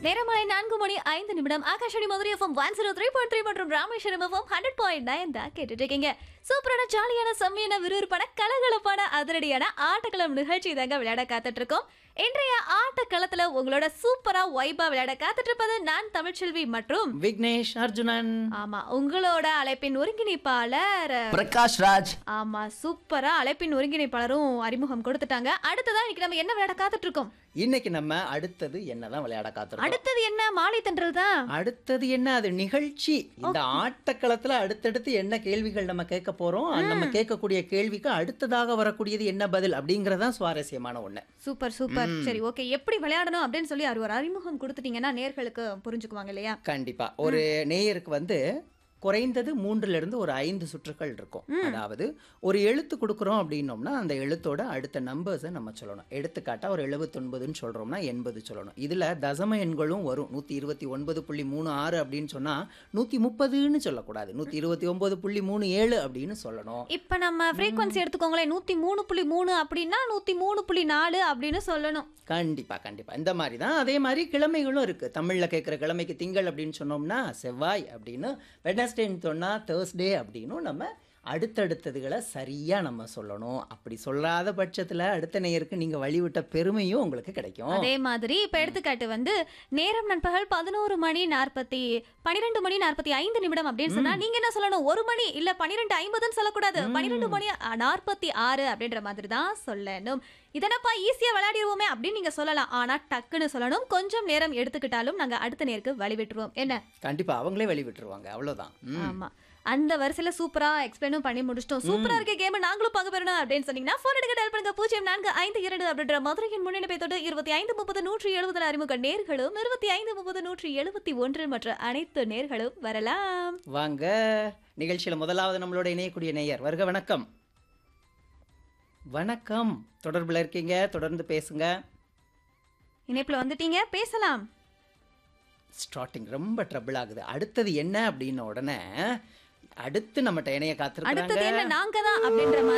நேரமாலை நான்கு மணி ஐந்து நிமிடம் Akashvani Madurai FM one zero three point three மற்றும் Rameswaram FM hundred point nine தான் கேட்டுட்டு இருக்கீங்க சூப்பரான ஜாலியான செம்மையான விறுவிறுப்பான கலகலப்பான அதிரடியான ஆட்டக்களம் நிகழ்ச்சி தாங்க விளையாட காத்துட்டு இருக்கோம் இன்றைய ஆட்டக்களத்துல உங்களோட சூப்பரா வைபா விளையாட காத்துட்டு இருப்பது நான் தமிழ்ச்செல்வி மற்றும் விக்னேஷ் அர்ஜுனன் ஆமா உங்களோட அழைப்பின் ஒருங்கிணைப்பாளர் பிரகாஷ் ராஜ் ஆமா சூப்பரா அழைப்பின் ஒருங்கிணைப்பாளரும் அறிமுகம் கொடுத்துட்டாங்க அடுத்ததா இன்னைக்கு நம்ம என்ன விளையாட காத்துட்டு இருக்கோம் இன்னைக்கு நம்ம அடுத்தது என்னதான் விளையாட காத்திருக்கோம் அடுத்தது என்ன மாலை தென்றல் தான் அடுத்தது என்ன அது நிகழ்ச்சி இந்த ஆட்டக்களத்துல அடுத்தடுத்து என்ன கேள்விகள் நம்ம கேட்க போறோம் அது நம்ம கேட்கக்கூடிய கேள்விக்கு அடுத்ததாக வரக்கூடியது என்ன பதில் அப்படிங்கறதான் சுவாரஸ்யமான ஒண்ணு சூப்பர் சூப்பர் சரி ஓகே எப்படி விளையாடணும் அப்படின்னு சொல்லி அவர் ஒரு அறிமுகம் கொடுத்துட்டீங்கன்னா நேர்களுக்கு புரிஞ்சுக்குவாங்க இல்லையா கண்டிப்பா ஒரு நேயருக்கு வந்து குறைந்தது மூன்றுல இருந்து ஒரு ஐந்து சுற்றுகள் இருக்கும் அதாவது ஒரு எழுத்து கொடுக்குறோம் அப்படின்னோம்னா அந்த எழுத்தோட அடுத்த நம்பர்ஸை நம்ம சொல்லணும் எடுத்துக்காட்டா ஒரு எழுபத்தொன்பதுன்னு சொல்றோம்னா எண்பது சொல்லணும் இதுல தசம எண்களும் வரும் நூத்தி இருபத்தி ஒன்பது புள்ளி மூணு ஆறு அப்படின்னு சொன்னா நூத்தி முப்பதுன்னு சொல்லக்கூடாது நூத்தி இருபத்தி ஒன்பது புள்ளி மூணு ஏழு அப்படின்னு சொல்லணும் இப்ப நம்ம ஃப்ரீக்வன்சி எடுத்துக்கோங்களேன் நூத்தி மூணு புள்ளி மூணு அப்படின்னா நூத்தி மூணு புள்ளி நாலு அப்படின்னு சொல்லணும் கண்டிப்பா கண்டிப்பா இந்த மாதிரி தான் அதே மாதிரி கிழமைகளும் இருக்கு தமிழ்ல கேட்குற கிழமைக்கு திங்கள் அப்படின்னு சொன்னோம்னா செவ்வாய் அப்படின்னு வெட்னஸ்டேன்னு சொன்னா தேர்ஸ்டே அப்படின்னும் நம்ம அடுத்தடுத்ததுகளை சரியா நம்ம சொல்லணும் அப்படி சொல்லாத பட்சத்துல அடுத்த நேயருக்கு நீங்க வழிவிட்ட பெருமையும் உங்களுக்கு கிடைக்கும் அதே மாதிரி இப்ப எடுத்துக்காட்டு வந்து நேரம் நண்பகல் பதினோரு மணி நாற்பத்தி பன்னிரெண்டு மணி நாற்பத்தி ஐந்து நிமிடம் அப்படின்னு சொன்னா நீங்க என்ன சொல்லணும் ஒரு மணி இல்ல பன்னிரெண்டு ஐம்பதுன்னு சொல்லக்கூடாது பன்னிரெண்டு மணி நாற்பத்தி ஆறு அப்படின்ற மாதிரி தான் சொல்லணும் இதனப்பா ஈஸியா விளையாடிடுவோமே அப்படின்னு நீங்க சொல்லலாம் ஆனா டக்குன்னு சொல்லணும் கொஞ்சம் நேரம் எடுத்துக்கிட்டாலும் நாங்க அடுத்த நேருக்கு வழி விட்டுருவோம் என்ன கண்டிப்பா அவங்களே வழி விட்டுருவாங்க அவ்வளவுதான் ம். ஆமா அந்த வரிசையில சூப்பரா எக்ஸ்பிளைனும் பண்ணி முடிச்சிட்டோம் சூப்பரா இருக்க கேம் நாங்களும் பார்க்க போறோம் அப்படின்னு சொன்னீங்கன்னா போன் எடுக்க டயல் பண்ணுங்க பூஜ்ஜியம் நான்கு ஐந்து இரண்டு அப்படின்ற மதுரையின் முன்னணிப்பை தொட்டு இருபத்தி ஐந்து முப்பது நூற்றி எழுபதுல அறிமுக நேர்களும் இருபத்தி ஐந்து முப்பது நூற்றி எழுபத்தி ஒன்று மற்ற அனைத்து நேர்களும் வரலாம் வாங்க நிகழ்ச்சியில முதலாவது நம்மளோட இணையக்கூடிய நேயர் வருக வணக்கம் வணக்கம் தொடர்புல இருக்கீங்க தொடர்ந்து பேசுங்க இணைப்புல வந்துட்டீங்க பேசலாம் ஸ்டார்டிங் ரொம்ப ட்ரபிள் ஆகுது அடுத்தது என்ன அப்படின்ன உடனே அடுத்து நம்மகிட்ட இணைய அடுத்தது காத்திருக்காங்க என்ன நாங்க தான் அப்படின்ற மாதிரி